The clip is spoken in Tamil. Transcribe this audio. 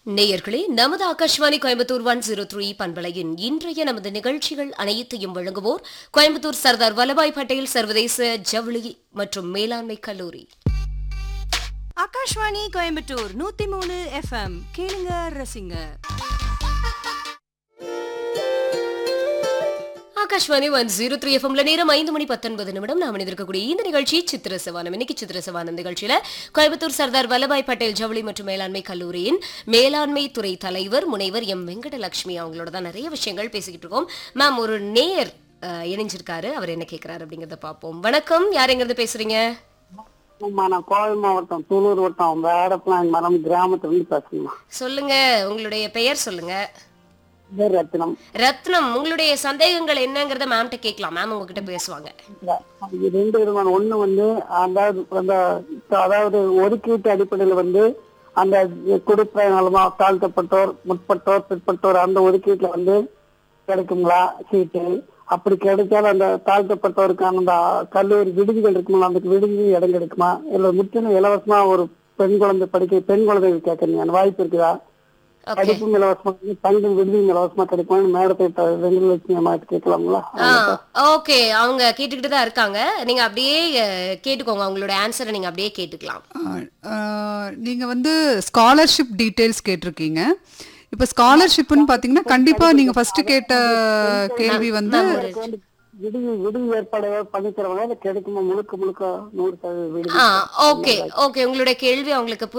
நேயர்களே நமது Akashvani Coimbatore one zero three பண்பலையின் இன்றைய நமது நிகழ்ச்சிகள் அனைத்தையும் வழங்குவோர் கோயம்புத்தூர் சர்தார் வல்லபாய் பட்டேல் சர்வதேச ஜவுளி மற்றும் மேலாண்மை கல்லூரி ஆகாஷ்வாணி கோயம்புத்தூர் நூத்தி மூணு எஃப்எம் கேளுங்க ரசிங்க ஆகாஷ்வாணி ஒன் ஜீரோ த்ரீ எஃப்எம்ல நேரம் ஐந்து மணி பத்தொன்பது நிமிடம் நாம் இருக்கக்கூடிய இந்த நிகழ்ச்சி சித்திர சவானம் இன்னைக்கு சித்திர சவானம் நிகழ்ச்சியில கோயம்புத்தூர் சர்தார் வல்லபாய் பட்டேல் ஜவுளி மற்றும் மேலாண்மை கல்லூரியின் மேலாண்மை துறை தலைவர் முனைவர் எம் வெங்கடலட்சுமி அவங்களோட தான் நிறைய விஷயங்கள் பேசிக்கிட்டு இருக்கோம் மேம் ஒரு நேயர் அஹ், இணைஞ்சிருக்காரு அவர் என்ன கேட்கிறாரு அப்படிங்கறத பார்ப்போம் வணக்கம் யார் எங்கிருந்து பேசுறீங்க ஆமா நான் கோவை மாவட்டம் தூளூர் வட்டம் வேடப்பலான் மரம் கிராமத்துல இருந்து பேசுறேம்மா சொல்லுங்க உங்களுடைய பெயர் சொல்லுங்க பேர் ரத்தினம் ரத்னம் உங்களுடைய சந்தேகங்கள் என்னங்கறத மேம்கிட்ட கேட்கலாம் மேம் உங்ககிட்ட பேசுவாங்க இது ரெண்டு விதமான ஒண்ணு வந்து அதாவது அந்த அதாவது ஒதுக்கீட்டு அடிப்படையில வந்து அந்த குடிப்பை நலமா தாழ்த்தப்பட்டோர் முற்பட்டோர் பிற்பட்டோர் அந்த ஒதுக்கீட்டுல வந்து கிடைக்குங்களா சீட்டு அப்படி கிடைச்சாலும் அந்த தாழ்த்தப்பட்டோருக்கான அந்த கல்லூரி விடுதிகள் இருக்குங்களா அந்த விடுதி இடம் கிடைக்குமா இல்ல முற்றிலும் இலவசமா ஒரு பெண் குழந்தை படிக்க பெண் குழந்தை கேட்கறீங்க அந்த வாய்ப்பு இருக்குதா ஓகே படிப்பும் இலவசமா தங்கும் விடுதியும் இலவசமா கிடைக்குமா மேடத்தை த- வெங்கலட்சுமி அம்மா கேட்கலாங்களா ஓகே அவங்க கேட்டுக்கிட்டு தான் இருக்காங்க நீங்க அப்படியே அஹ், கேட்டுக்கோங்க அவங்களோட ஆன்சரை நீங்க அப்படியே கேட்டுக்கலாம் நீங்க வந்து ஸ்காலர்ஷிப் டீடைல்ஸ் கேட்டிருக்கீங்க இப்போ ஸ்காலர்ஷிப்னு பாத்தீங்கன்னா கண்டிப்பா நீங்க ஃபர்ஸ்ட் கேட்ட கேள்வி வந்து விடுதி விடுதி ஏற்பாடு பண்ணிக்கிறவங்க அது கிடைக்குமா முழுக்க முழுக்க நூறு சதவீத விடுதி ஆ ஓகே ஓகே உங்களுடைய கேள்வி அவங்களுக்கு